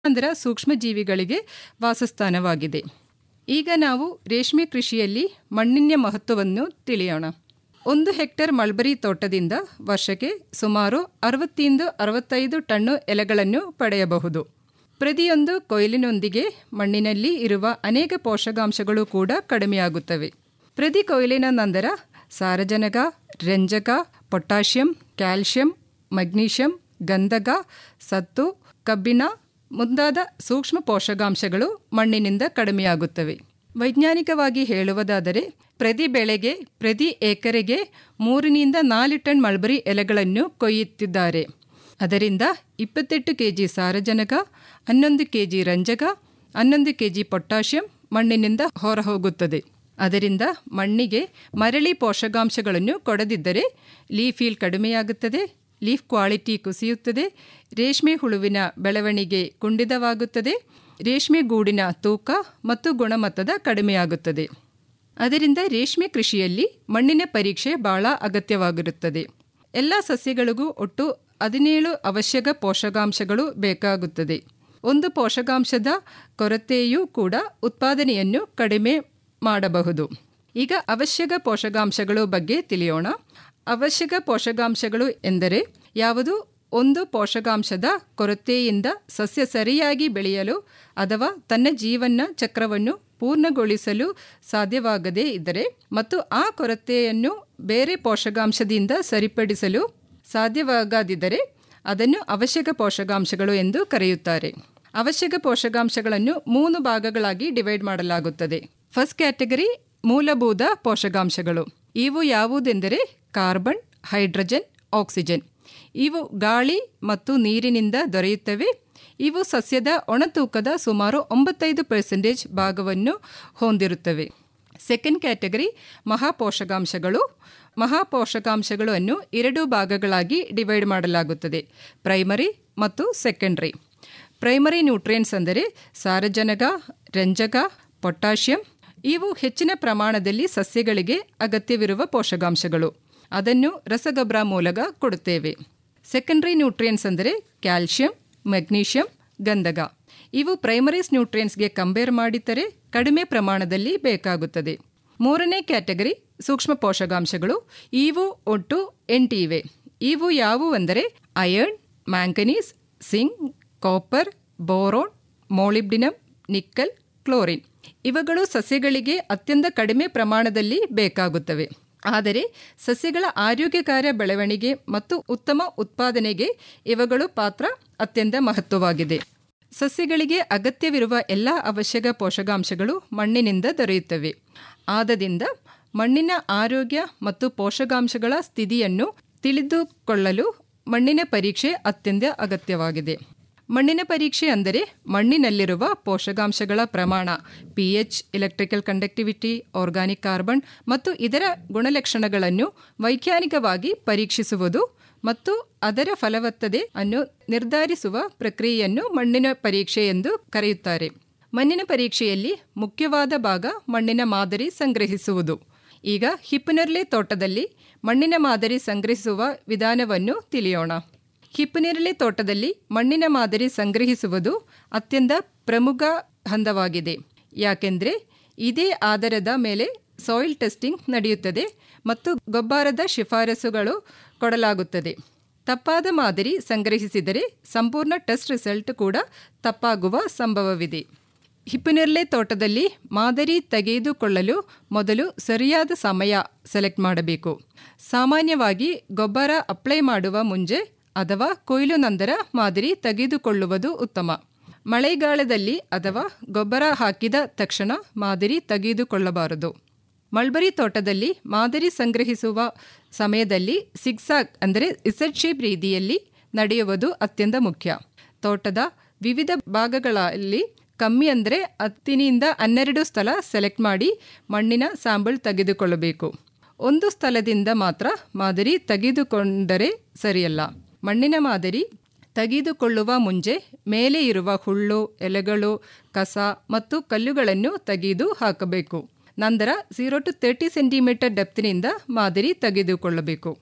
ಅಂದರೆ ಸೂಕ್ಷ್ಮಜೀವಿಗಳಿಗೆ ವಾಸಸ್ಥಾನವಾಗಿದೆ ಈಗ ನಾವು ರೇಷ್ಮೆ ಕೃಷಿಯಲ್ಲಿ ಮಣ್ಣಿನ ಮಹತ್ವವನ್ನು ತಿಳಿಯೋಣ ಒಂದು ಹೆಕ್ಟೇರ್ ಮಲ್ಬರಿ ತೋಟದಿಂದ ವರ್ಷಕ್ಕೆ ಸುಮಾರು ಅರವತ್ತಿಂದ ಅರವತ್ತೈದು ಟನ್ನು ಎಲೆಗಳನ್ನು ಪಡೆಯಬಹುದು ಪ್ರತಿಯೊಂದು ಕೊಯ್ಲಿನೊಂದಿಗೆ ಮಣ್ಣಿನಲ್ಲಿ ಇರುವ ಅನೇಕ ಪೋಷಕಾಂಶಗಳು ಕೂಡ ಕಡಿಮೆಯಾಗುತ್ತವೆ ಪ್ರತಿ ಕೊಯ್ಲಿನ ನಂತರ ಸಾರಜನಕ ರಂಜಕ ಪೊಟ್ಯಾಷಿಯಂ ಕ್ಯಾಲ್ಶಿಯಂ ಮೆಗ್ನೀಷಿಯಂ ಗಂಧಕ ಸತ್ತು ಕಬ್ಬಿಣ ಮುಂತಾದ ಸೂಕ್ಷ್ಮ ಪೋಷಕಾಂಶಗಳು ಮಣ್ಣಿನಿಂದ ಕಡಿಮೆಯಾಗುತ್ತವೆ ವೈಜ್ಞಾನಿಕವಾಗಿ ಹೇಳುವುದಾದರೆ ಪ್ರತಿ ಬೆಳೆಗೆ ಪ್ರತಿ ಎಕರೆಗೆ ಮೂರರಿಂದ ನಾಲ್ಕು ಟನ್ ಮಲ್ಬರಿ ಎಲೆಗಳನ್ನು ಕೊಯ್ಯುತ್ತಿದ್ದಾರೆ ಅದರಿಂದ ಇಪ್ಪತ್ತೆಂಟು ಕೆ ಜಿ ಸಾರಜನಕ ಹನ್ನೊಂದು ಕೆ ಜಿ ರಂಜಕ ಹನ್ನೊಂದು ಕೆ ಜಿ ಪೊಟ್ಯಾಷಿಯಂ ಮಣ್ಣಿನಿಂದ ಹೊರಹೋಗುತ್ತದೆ ಅದರಿಂದ ಮಣ್ಣಿಗೆ ಮರಳಿ ಪೋಷಕಾಂಶಗಳನ್ನು ಕೊಡದಿದ್ದರೆ ಲೀಫೀಲ್ ಕಡಿಮೆಯಾಗುತ್ತದೆ ಲೀಫ್ ಕ್ವಾಲಿಟಿ ಕುಸಿಯುತ್ತದೆ ರೇಷ್ಮೆ ಹುಳುವಿನ ಬೆಳವಣಿಗೆ ಕುಂಠಿತವಾಗುತ್ತದೆ ರೇಷ್ಮೆ ಗೂಡಿನ ತೂಕ ಮತ್ತು ಗುಣಮಟ್ಟದ ಕಡಿಮೆಯಾಗುತ್ತದೆ ಅದರಿಂದ ರೇಷ್ಮೆ ಕೃಷಿಯಲ್ಲಿ ಮಣ್ಣಿನ ಪರೀಕ್ಷೆ ಬಹಳ ಅಗತ್ಯವಾಗಿರುತ್ತದೆ ಎಲ್ಲ ಸಸ್ಯಗಳಿಗೂ ಒಟ್ಟು ಹದಿನೇಳು ಅವಶ್ಯಕ ಪೋಷಕಾಂಶಗಳು ಬೇಕಾಗುತ್ತದೆ ಒಂದು ಪೋಷಕಾಂಶದ ಕೊರತೆಯೂ ಕೂಡ ಉತ್ಪಾದನೆಯನ್ನು ಕಡಿಮೆ ಮಾಡಬಹುದು ಈಗ ಅವಶ್ಯಕ ಪೋಷಕಾಂಶಗಳು ಬಗ್ಗೆ ತಿಳಿಯೋಣ ಅವಶ್ಯಕ ಪೋಷಕಾಂಶಗಳು ಎಂದರೆ ಯಾವುದು ಒಂದು ಪೋಷಕಾಂಶದ ಕೊರತೆಯಿಂದ ಸಸ್ಯ ಸರಿಯಾಗಿ ಬೆಳೆಯಲು ಅಥವಾ ತನ್ನ ಜೀವನ ಚಕ್ರವನ್ನು ಪೂರ್ಣಗೊಳಿಸಲು ಸಾಧ್ಯವಾಗದೇ ಇದ್ದರೆ ಮತ್ತು ಆ ಕೊರತೆಯನ್ನು ಬೇರೆ ಪೋಷಕಾಂಶದಿಂದ ಸರಿಪಡಿಸಲು ಸಾಧ್ಯವಾಗದಿದ್ದರೆ ಅದನ್ನು ಅವಶ್ಯಕ ಪೋಷಕಾಂಶಗಳು ಎಂದು ಕರೆಯುತ್ತಾರೆ ಅವಶ್ಯಕ ಪೋಷಕಾಂಶಗಳನ್ನು ಮೂರು ಭಾಗಗಳಾಗಿ ಡಿವೈಡ್ ಮಾಡಲಾಗುತ್ತದೆ ಫಸ್ಟ್ ಕ್ಯಾಟಗರಿ ಮೂಲಭೂತ ಪೋಷಕಾಂಶಗಳು ಇವು ಯಾವುದೆಂದರೆ ಕಾರ್ಬನ್ ಹೈಡ್ರೋಜನ್ ಆಕ್ಸಿಜನ್ ಇವು ಗಾಳಿ ಮತ್ತು ನೀರಿನಿಂದ ದೊರೆಯುತ್ತವೆ ಇವು ಸಸ್ಯದ ಒಣತೂಕದ ಸುಮಾರು ಒಂಬತ್ತೈದು ಪರ್ಸೆಂಟೇಜ್ ಭಾಗವನ್ನು ಹೊಂದಿರುತ್ತವೆ ಸೆಕೆಂಡ್ ಕ್ಯಾಟಗರಿ ಮಹಾಪೋಷಕಾಂಶಗಳು ಮಹಾಪೋಷಕಾಂಶಗಳು ಅನ್ನು ಎರಡು ಭಾಗಗಳಾಗಿ ಡಿವೈಡ್ ಮಾಡಲಾಗುತ್ತದೆ ಪ್ರೈಮರಿ ಮತ್ತು ಸೆಕೆಂಡ್ರಿ ಪ್ರೈಮರಿ ನ್ಯೂಟ್ರಿಯೆಂಟ್ಸ್ ಅಂದರೆ ಸಾರಜನಕ ರಂಜಕ ಪೊಟ್ಯಾಷಿಯಂ ಇವು ಹೆಚ್ಚಿನ ಪ್ರಮಾಣದಲ್ಲಿ ಸಸ್ಯಗಳಿಗೆ ಅಗತ್ಯವಿರುವ ಪೋಷಕಾಂಶಗಳು ಅದನ್ನು ರಸಗೊಬ್ಬರ ಮೂಲಕ ಕೊಡುತ್ತೇವೆ ಸೆಕೆಂಡ್ರಿ ನ್ಯೂಟ್ರಿಯೆಂಟ್ಸ್ ಅಂದರೆ ಕ್ಯಾಲ್ಶಿಯಂ ಮೆಗ್ನೀಷಿಯಂ ಗಂಧಕ ಇವು ಪ್ರೈಮರೀಸ್ ನ್ಯೂಟ್ರಿಯೆಂಟ್ಸ್ಗೆ ಕಂಪೇರ್ ಮಾಡಿದರೆ ಕಡಿಮೆ ಪ್ರಮಾಣದಲ್ಲಿ ಬೇಕಾಗುತ್ತದೆ ಮೂರನೇ ಕ್ಯಾಟಗರಿ ಸೂಕ್ಷ್ಮ ಪೋಷಕಾಂಶಗಳು ಇವು ಒಟ್ಟು ಎಂಟು ಇವೆ ಇವು ಯಾವುವೆಂದರೆ iron manganese zinc copper boron molybdenum nickel chlorine ಇವುಗಳು ಸಸ್ಯಗಳಿಗೆ ಅತ್ಯಂತ ಕಡಿಮೆ ಪ್ರಮಾಣದಲ್ಲಿ ಬೇಕಾಗುತ್ತವೆ ಆದರೆ ಸಸ್ಯಗಳ ಆರೋಗ್ಯಕರ ಬೆಳವಣಿಗೆ ಮತ್ತು ಉತ್ತಮ ಉತ್ಪಾದನೆಗೆ ಇವುಗಳು ಪಾತ್ರ ಅತ್ಯಂತ ಮಹತ್ವವಾಗಿದೆ ಸಸ್ಯಗಳಿಗೆ ಅಗತ್ಯವಿರುವ ಎಲ್ಲ ಅವಶ್ಯಕ ಪೋಷಕಾಂಶಗಳು ಮಣ್ಣಿನಿಂದ ದೊರೆಯುತ್ತವೆ ಆದದಿಂದ ಮಣ್ಣಿನ ಆರೋಗ್ಯ ಮತ್ತು ಪೋಷಕಾಂಶಗಳ ಸ್ಥಿತಿಯನ್ನು ತಿಳಿದುಕೊಳ್ಳಲು ಮಣ್ಣಿನ ಪರೀಕ್ಷೆ ಅತ್ಯಂತ ಅಗತ್ಯವಾಗಿದೆ ಮಣ್ಣಿನ ಪರೀಕ್ಷೆ ಅಂದರೆ ಮಣ್ಣಿನಲ್ಲಿರುವ ಪೋಷಕಾಂಶಗಳ ಪ್ರಮಾಣ P H electrical conductivity organic carbon ಮತ್ತು ಇದರ ಗುಣಲಕ್ಷಣಗಳನ್ನು ವೈಜ್ಞಾನಿಕವಾಗಿ ಪರೀಕ್ಷಿಸುವುದು ಮತ್ತು ಅದರ ಫಲವತ್ತತೆ ಅನ್ನು ನಿರ್ಧರಿಸುವ ಪ್ರಕ್ರಿಯೆಯನ್ನು ಮಣ್ಣಿನ ಪರೀಕ್ಷೆ ಎಂದು ಕರೆಯುತ್ತಾರೆ ಮಣ್ಣಿನ ಪರೀಕ್ಷೆಯಲ್ಲಿ ಮುಖ್ಯವಾದ ಭಾಗ ಮಣ್ಣಿನ ಮಾದರಿ ಸಂಗ್ರಹಿಸುವುದು ಈಗ ಹಿಪ್ಪುನೆರಳೆ ತೋಟದಲ್ಲಿ ಮಣ್ಣಿನ ಮಾದರಿ ಸಂಗ್ರಹಿಸುವ ವಿಧಾನವನ್ನು ತಿಳಿಯೋಣ ಹಿಪ್ಪುನೇರಳೆ ತೋಟದಲ್ಲಿ ಮಣ್ಣಿನ ಮಾದರಿ ಸಂಗ್ರಹಿಸುವುದು ಅತ್ಯಂತ ಪ್ರಮುಖ ಹಂತವಾಗಿದೆ ಯಾಕೆಂದರೆ ಇದೇ ಆಧಾರದ ಮೇಲೆ ಸಾಯಿಲ್ ಟೆಸ್ಟಿಂಗ್ ನಡೆಯುತ್ತದೆ ಮತ್ತು ಗೊಬ್ಬರದ ಶಿಫಾರಸುಗಳು ಕೊಡಲಾಗುತ್ತದೆ ತಪ್ಪಾದ ಮಾದರಿ ಸಂಗ್ರಹಿಸಿದರೆ ಸಂಪೂರ್ಣ ಟೆಸ್ಟ್ ರಿಸಲ್ಟ್ ಕೂಡ ತಪ್ಪಾಗುವ ಸಂಭವವಿದೆ ಹಿಪ್ಪುನೆರಳೆ ತೋಟದಲ್ಲಿ ಮಾದರಿ ತೆಗೆದುಕೊಳ್ಳಲು ಮೊದಲು ಸರಿಯಾದ ಸಮಯ ಸೆಲೆಕ್ಟ್ ಮಾಡಬೇಕು ಸಾಮಾನ್ಯವಾಗಿ ಗೊಬ್ಬರ ಅಪ್ಲೈ ಮಾಡುವ ಮುಂಚೆ ಅಥವಾ ಕೊಯ್ಲು ನಂತರ ಮಾದರಿ ತೆಗೆದುಕೊಳ್ಳುವುದು ಉತ್ತಮ ಮಳೆಗಾಲದಲ್ಲಿ ಅಥವಾ ಗೊಬ್ಬರ ಹಾಕಿದ ತಕ್ಷಣ ಮಾದರಿ ತೆಗೆದುಕೊಳ್ಳಬಾರದು ಮಲ್ಬರಿ ತೋಟದಲ್ಲಿ ಮಾದರಿ ಸಂಗ್ರಹಿಸುವ ಸಮಯದಲ್ಲಿ ಸಿಗ್ಸಾಗ್ ಅಂದರೆ ಇಸಡ್ ಶೇಪ್ ರೀತಿಯಲ್ಲಿ ನಡೆಯುವುದು ಅತ್ಯಂತ ಮುಖ್ಯ ತೋಟದ ವಿವಿಧ ಭಾಗಗಳಲ್ಲಿ ಕಮ್ಮಿ ಅಂದರೆ ಹತ್ತಿನಿಂದ ಹನ್ನೆರಡು ಸ್ಥಳ ಸೆಲೆಕ್ಟ್ ಮಾಡಿ ಮಣ್ಣಿನ ಸ್ಯಾಂಪಲ್ ತೆಗೆದುಕೊಳ್ಳಬೇಕು ಒಂದು ಸ್ಥಳದಿಂದ ಮಾತ್ರ ಮಾದರಿ ತೆಗೆದುಕೊಂಡರೆ ಸರಿಯಲ್ಲ ಮಣ್ಣಿನ ಮಾದರಿ ತೆಗೆದುಕೊಳ್ಳುವ ಮುಂಚೆ ಮೇಲೆ ಇರುವ ಹುಳ್ಳು ಎಲೆಗಳು ಕಸ ಮತ್ತು ಕಲ್ಲುಗಳನ್ನು ತೆಗೆದು ಹಾಕಬೇಕು ನಂತರ ಝೀರೋ ಟು ತರ್ಟಿ ಸೆಂಟಿಮೀಟರ್ ಡೆಪ್ತಿನಿಂದ ಮಾದರಿ ತೆಗೆದುಕೊಳ್ಳಬೇಕು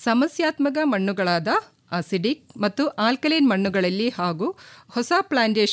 ಸಮಸ್ಯಾತ್ಮಕ ಮಣ್ಣುಗಳಾದ ಅಸಿಡಿಕ್ ಮತ್ತು ಆಲ್ಕಲೈನ್ ಮಣ್ಣುಗಳಲ್ಲಿ ಹಾಗೂ ಹೊಸ ಪ್ಲಾಂಟೇಶನ್